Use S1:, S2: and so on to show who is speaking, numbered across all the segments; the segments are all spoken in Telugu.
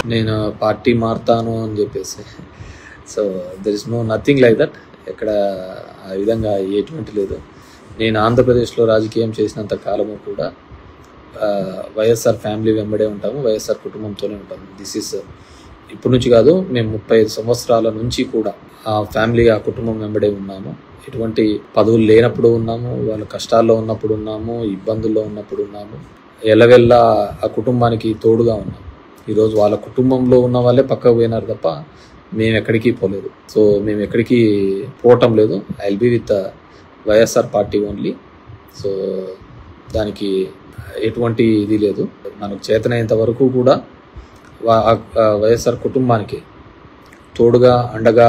S1: నేను పార్టీ మారుతాను అని చెప్పేసి so there is no nothing like that ఎక్కడ ఆ విధంగా ఎటువంటి లేదు నేను ఆంధ్రప్రదేశ్లో రాజకీయం చేసినంత కాలము కూడా ఆ, వైఎస్ఆర్ ఫ్యామిలీ వెంబడే ఉంటాము వైఎస్ఆర్ కుటుంబంతోనే ఉంటాము దిస్ ఇస్ ఇప్పటి నుంచి కాదు మేము ముప్పై ఐదు సంవత్సరాల నుంచి కూడా ఆ ఫ్యామిలీ ఆ కుటుంబం వెంబడే ఉన్నాము ఎటువంటి పదవులు లేనప్పుడు ఉన్నాము వాళ్ళ కష్టాల్లో ఉన్నప్పుడు ఉన్నాము ఇబ్బందుల్లో ఉన్నప్పుడు ఉన్నాము ఎలవెల్లా ఆ కుటుంబానికి తోడుగా ఉన్నాము ఈరోజు వాళ్ళ కుటుంబంలో ఉన్న వాళ్ళే పక్కకు పోయినారు తప్ప మేము ఎక్కడికి పోలేదు సో మేము ఎక్కడికి పోవటం లేదు I will be with YSR party only so దానికి ఎటువంటి ఇది లేదు మనకు చేతనైనంత వరకు కూడా వా- ఆ వైఎస్ఆర్ కుటుంబానికి తోడుగా అండగా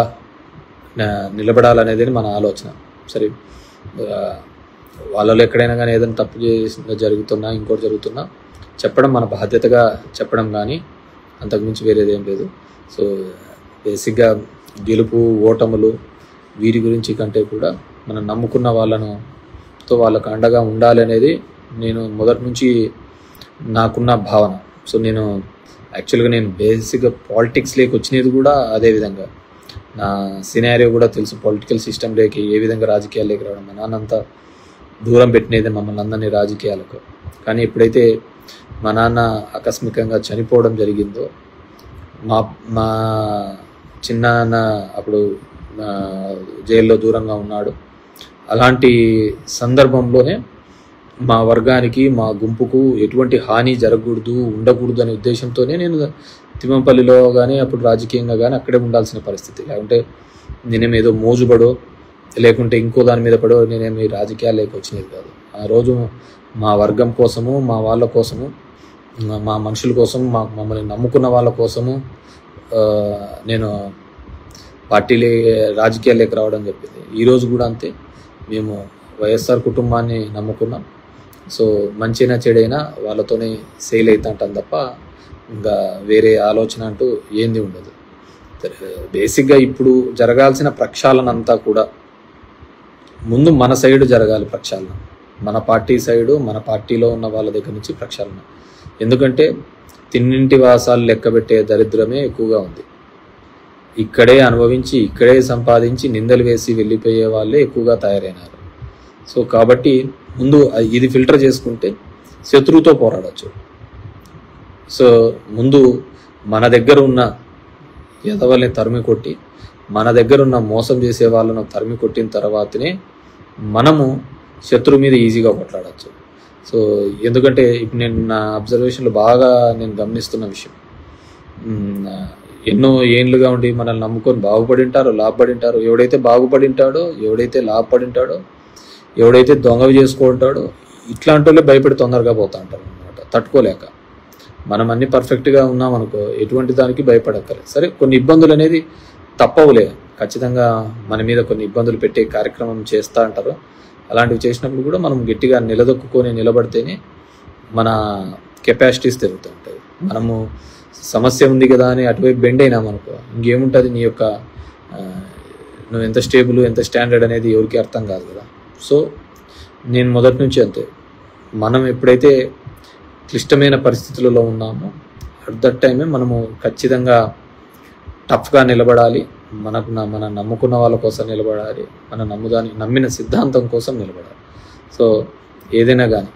S1: న- నిలబడాలనేది మన ఆలోచన సరే ఆ, వాళ్ళలో ఎక్కడైనా కానీ ఏదైనా తప్పు చేసిన జరుగుతున్నా ఇంకోటి జరుగుతున్నా చెప్పడం మన బాధ్యతగా చెప్పడం కానీ అంతకుమించి వేరేది ఏం లేదు సో బేసిక్గా గెలుపు ఓటములు వీరి గురించి కంటే కూడా మనం నమ్ముకున్న వాళ్ళను తో వాళ్ళకు అండగా ఉండాలి అనేది నేను మొదటి నుంచి నాకున్న భావన సో నేను యాక్చువల్గా నేను బేసిక్గా పాలిటిక్స్లోకి వచ్చినది కూడా అదే విధంగా నా సినారియో కూడా తెలుసు పొలిటికల్ సిస్టంలోకి ఏ విధంగా రాజకీయాల్లోకి రావడం మా నాన్నంతా దూరం పెట్టినది మమ్మల్ని అందరినీ రాజకీయాలకు కానీ ఎప్పుడైతే మా నాన్న ఆకస్మికంగా చనిపోవడం జరిగిందో మా మా చిన్నాన్న అప్పుడు ఆ, జైల్లో దూరంగా ఉన్నాడు అలాంటి సందర్భంలోనే మా వర్గానికి మా గుంపుకు ఎటువంటి హాని జరగకూడదు ఉండకూడదు అనే ఉద్దేశంతోనే నేను తిమ్మంపల్లిలో కానీ అప్పుడు రాజకీయంగా కానీ అక్కడే ఉండాల్సిన పరిస్థితి లేకుంటే నేనేం ఏదో మోజుబడో లేకుంటే ఇంకో దాని మీద పడో నేనేమి రాజకీయాల్లోకి వచ్చినది కాదు ఆ రోజు మా వర్గం కోసము మా వాళ్ళ కోసము మా- మా మనుషుల కోసం మా మమ్మల్ని నమ్ముకున్న వాళ్ళ కోసము ఆ, నేను పార్టీలే రాజకీయాల్లోకి రావడం చెప్పింది ఈరోజు కూడా అంతే మేము వైఎస్ఆర్ కుటుంబాన్ని నమ్ముకున్నాం సో మంచినా చెడైనా వాళ్ళతోనే సేల్ అవుతుంటాం తప్ప ఇంకా వేరే ఆలోచన అంటూ ఏంది ఉండదు బేసిక్గా ఇప్పుడు జరగాల్సిన ప్రక్షాళన అంతా కూడా ముందు మన సైడ్ జరగాలి ప్రక్షాళన మన పార్టీ సైడు మన పార్టీలో ఉన్న వాళ్ళ దగ్గర నుంచి ప్రక్షాళన ఎందుకంటే తిన్నింటి వాసాలు లెక్కబెట్టే దరిద్రమే ఎక్కువగా ఉంది ఇక్కడే అనుభవించి ఇక్కడే సంపాదించి నిందలు వేసి వెళ్ళిపోయే వాళ్ళే ఎక్కువగా తయారైనారు సో కాబట్టి ముందు ఇది ఫిల్టర్ చేసుకుంటే శత్రువుతో పోరాడచ్చు సో ముందు మన దగ్గర ఉన్న ఎదవల్ని తరిమి కొట్టి మన దగ్గర ఉన్న మోసం చేసే వాళ్ళను తరిమి కొట్టిన తర్వాతనే మనము శత్రువు మీద ఈజీగా కొట్లాడచ్చు సో ఎందుకంటే ఇప్పుడు నేను నా అబ్జర్వేషన్లో బాగా నేను గమనిస్తున్న విషయం మ్, ఎన్నో ఏండ్లుగా ఉండి మనల్ని నమ్ముకొని బాగుపడి ఉంటారో లాభపడి ఉంటారో ఎవడైతే బాగుపడి ఉంటాడో ఎవడైతే లాభపడి ఉంటాడో ఎవడైతే దొంగవి చేసుకుంటాడో ఇట్లాంటి వాళ్ళే భయపడి తొందరగా పోతా ఉంటారు అనమాట తట్టుకోలేక మనం అన్ని పర్ఫెక్ట్గా ఉన్నాం అనుకో ఎటువంటి దానికి భయపడక్కర్లేదు సరే కొన్ని ఇబ్బందులు అనేది తప్పవులే ఖచ్చితంగా మన మీద కొన్ని ఇబ్బందులు పెట్టే కార్యక్రమం చేస్తూ అంటారు అలాంటివి చేసినప్పుడు కూడా మనం గట్టిగా నిలదొక్కుని నిలబడితేనే మన కెపాసిటీస్ పెరుగుతూ ఉంటాయి మనము సమస్య ఉంది కదా అని అటువైపు బెండ్ అయినామనుకో ఇంకేముంటుంది నీ యొక్క ఆ, నువ్వు ఎంత స్టేబుల్ ఎంత స్టాండర్డ్ అనేది ఎవరికి అర్థం కాదు కదా సో నేను మొదటి నుంచి అంతే మనం ఎప్పుడైతే క్లిష్టమైన పరిస్థితులలో ఉన్నామో అట్ దట్ టైమే మనము ఖచ్చితంగా టఫ్గా నిలబడాలి మనకు న- మన నమ్ముకున్న వాళ్ళ కోసం నిలబడాలి మన నమ్ముదాని నమ్మిన సిద్ధాంతం కోసం నిలబడాలి సో ఏదైనా కానీ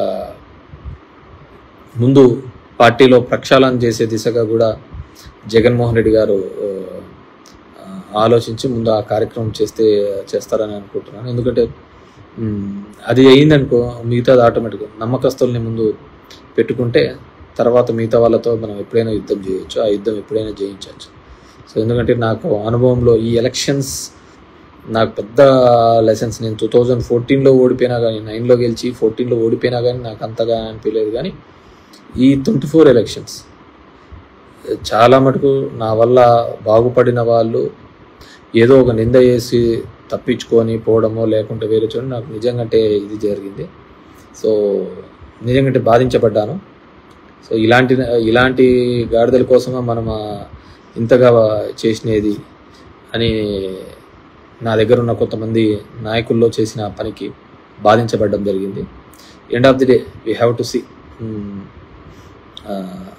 S1: ముందు పార్టీలో ప్రక్షాళన చేసే దిశగా కూడా జగన్మోహన్ రెడ్డి గారు ఆ, ఆలోచించి ముందు ఆ కార్యక్రమం చేస్తే చేస్తారని అనుకుంటున్నాను ఎందుకంటే మ్, అది అయిందనుకో మిగతాది ఆటోమేటిక్గా నమ్మకస్తుల్ని ముందు పెట్టుకుంటే తర్వాత మిగతా వాళ్ళతో మనం ఎప్పుడైనా యుద్ధం చేయొచ్చు ఆ యుద్ధం ఎప్పుడైనా జయించవచ్చు సో ఎందుకంటే నాకు అనుభవంలో ఈ ఎలక్షన్స్ నాకు పెద్ద లెసన్స్ నేను టూ థౌజండ్ ఫోర్టీన్లో ఓడిపోయినా కానీ నైన్లో గెలిచి ఫోర్టీన్లో ఓడిపోయినా కానీ నాకు అంతగా అనిపించలేదు కానీ ఈ ట్వంటీ ఫోర్ ఎలక్షన్స్ చాలా మటుకు నా వల్ల బాగుపడిన వాళ్ళు ఏదో ఒక నింద చేసి తప్పించుకొని పోవడమో లేకుంటే వేరే చోట నాకు నిజంగానే ఇది జరిగింది సో నిజంగానే బాధించబడ్డాను సో ఇలాంటి ఇలాంటి గాడిదల కోసమే మనం ఆ, ఇంతగా చేసినది అని నా దగ్గర ఉన్న కొంతమంది నాయకుల్లో చేసిన పనికి బాధించబడడం జరిగింది end of the day we have to see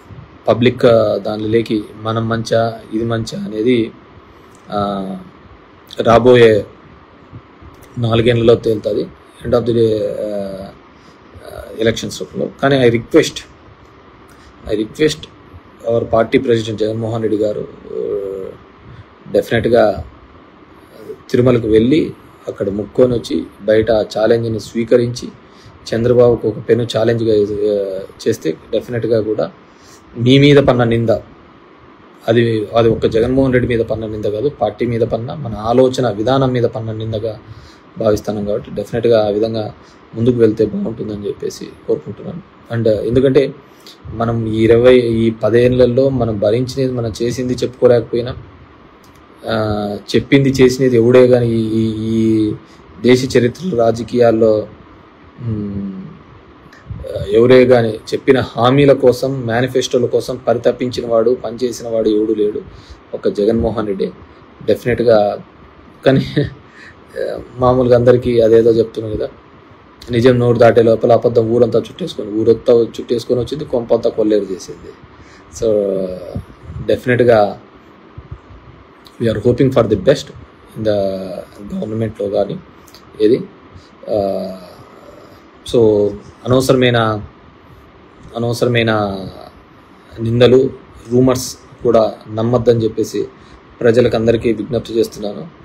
S1: public దానిలోకి మనం మంచా ఇది మంచా అనేది ఆ, రాబోయే నాలుగేళ్లలో తేలుతుంది end of the day elections రూపంలో కానీ I request I request our party president Jaganmohan Reddy garu డెఫినెట్గా తిరుమలకు వెళ్ళి అక్కడ ముక్కొని వచ్చి బయట ఆ ఛాలెంజ్ని స్వీకరించి చంద్రబాబుకు ఒక పెను ఛాలెంజ్గా ఆ, చేస్తే డెఫినెట్గా కూడా మీ మీద పన్న నింద అది అది ఒక్క జగన్మోహన్ రెడ్డి మీద పన్న నింద కాదు పార్టీ మీద పన్న మన ఆలోచన విధానం మీద పన్న నిందగా భావిస్తున్నాం కాబట్టి డెఫినెట్గా ఆ విధంగా ముందుకు వెళ్తే బాగుంటుందని చెప్పేసి కోరుకుంటున్నాను అండ్ ఎందుకంటే మనం ఈ ఇరవై ఈ పదేళ్లలో మనం భరించినది మనం చేసింది చెప్పుకోలేకపోయినా ఆ, చెప్పింది చేసినది ఎవడే కానీ ఈ ఈ- ఈ దేశ చరిత్రలో రాజకీయాల్లో మ్, ఆ, ఎవరే కానీ చెప్పిన హామీల కోసం మేనిఫెస్టోల కోసం పరితపించిన వాడు పనిచేసిన వాడు ఎవడు లేడు ఒక జగన్మోహన్ రెడ్డి డెఫినెట్గా కానీ ఆ, మామూలుగా అందరికీ అదేదో చెప్తున్నాను కదా నిజం నోరు దాటే లోపల అబద్ధం ఊరంతా చుట్టేసుకొని ఊరంతా చుట్టేసుకొని వచ్చింది కొంపంతా కొల్లేరు చేసింది సో డెఫినెట్గా we're hoping for the best in the గవర్నమెంట్లో కానీ ఏది సో అనవసరమైన అనవసరమైన నిందలు రూమర్స్ కూడా నమ్మొద్దని చెప్పేసి ప్రజలకు అందరికీ విజ్ఞప్తి చేస్తున్నాను